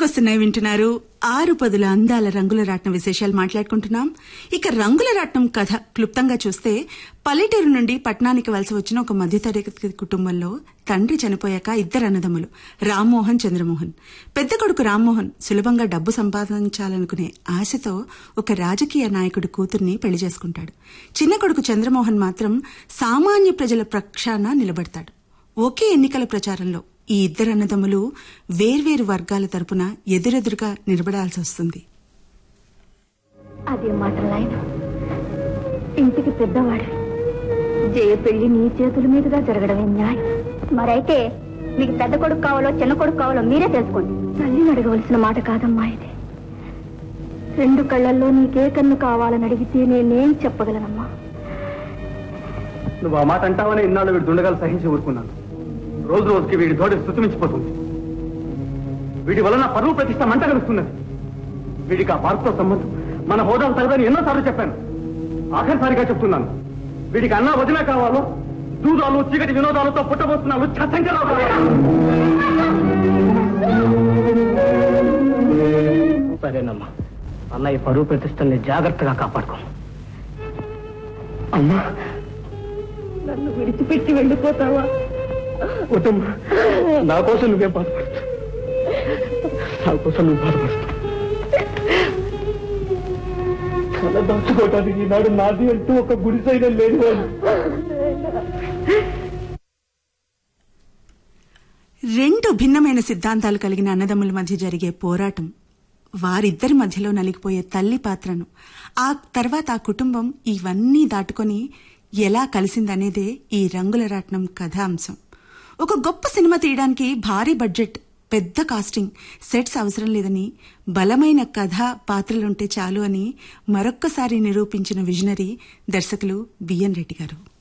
గుర్తుకొస్తున్నాయి వింటున్నారు ఆరు పదుల అందాల రంగుల రాట్నం విశేషాలు మాట్లాడుకుంటున్నాం ఇక రంగుల రాట్నం కథ క్లుప్తంగా చూస్తే పల్లెటూరు నుండి పట్టణానికి వలస వచ్చిన ఒక మధ్యతరగతి కుటుంబంలో తండ్రి చనిపోయాక ఇద్దరు అన్నదమ్ములు రామ్మోహన్ చంద్రమోహన్ పెద్ద కొడుకు రామ్మోహన్ సులభంగా డబ్బు సంపాదించాలనుకునే ఆశతో ఒక రాజకీయ నాయకుడి కూతుర్ని పెళ్లి చేసుకుంటాడు చిన్న కొడుకు చంద్రమోహన్ మాత్రం సామాన్య ప్రజల ప్రక్షాన నిలబడతాడు ఒకే ఎన్నికల ప్రచారంలో ఈ ఇద్దరు అన్నదమ్ములు వేర్వేరు వర్గాల తరపున ఎదురెదురుగా నిలబడాల్సి వస్తుంది అదే మాట నాయన ఇంటికి పెద్దవాడు జయ పెళ్లి నీ చేతుల మీదుగా జరగడమే న్యాయం మరైతే మీకు పెద్ద కొడుకు కావాలో చిన్న కొడుకు కావాలో మీరే తెలుసుకోండి తల్లిని అడగవలసిన మాట కాదమ్మా ఇది రెండు కళ్ళల్లో నీకే కన్ను కావాలని అడిగితే నేనేం చెప్పగలనమ్మా నువ్వు ఆ మాట అంటావనే ఇన్నాళ్ళు వీడి దుండగాలు సహించి ఊరుకున్నాను రోజు రోజుకి వీడి తోడి శృతిమించిపోతుంది వీడి వలన పరువు ప్రతిష్ట మంట కలుస్తున్నది వీడికి ఆ పార్కుతో సంబంధం మన హోదాలు తగదని ఎన్నోసార్లు చెప్పాను ఆఖరిసారిగా చెప్తున్నాను వీడికి అన్నా వదిన కావాలో దూదాలు చీకటి వినోదాలతో పుట్టబోతున్నాను చచ్చంకరావు సరేనమ్మా అన్నయ్య పరువు ప్రతిష్టల్ని జాగ్రత్తగా కాపాడుకో అమ్మా నన్ను విడిచిపెట్టి వెళ్ళిపోతావా వద్దమ్మా నా కోసం నువ్వేం బాధపడతావు నా కోసం నువ్వు బాధపడతావు కళ దాచుకోవటానికి ఈనాడు నాది అంటూ ఒక గుడిసైన లేని వాళ్ళు రెండు భిన్నమైన సిద్ధాంతాలు కలిగిన అన్నదమ్ముల మధ్య జరిగే పోరాటం వారిద్దరి మధ్యలో నలిగిపోయే తల్లి పాత్రను ఆ తర్వాత ఆ కుటుంబం ఇవన్నీ దాటుకొని ఎలా కలిసిందనేదే ఈ రంగుల రాట్నం కథాంశం ఒక గొప్ప సినిమా తీయడానికి భారీ బడ్జెట్ పెద్ద కాస్టింగ్ సెట్స్ అవసరం లేదని బలమైన కథ పాత్రలుంటే చాలు అని మరొక్కసారి నిరూపించిన విజనరీ దర్శకులు బిఎన్ రెడ్డి గారు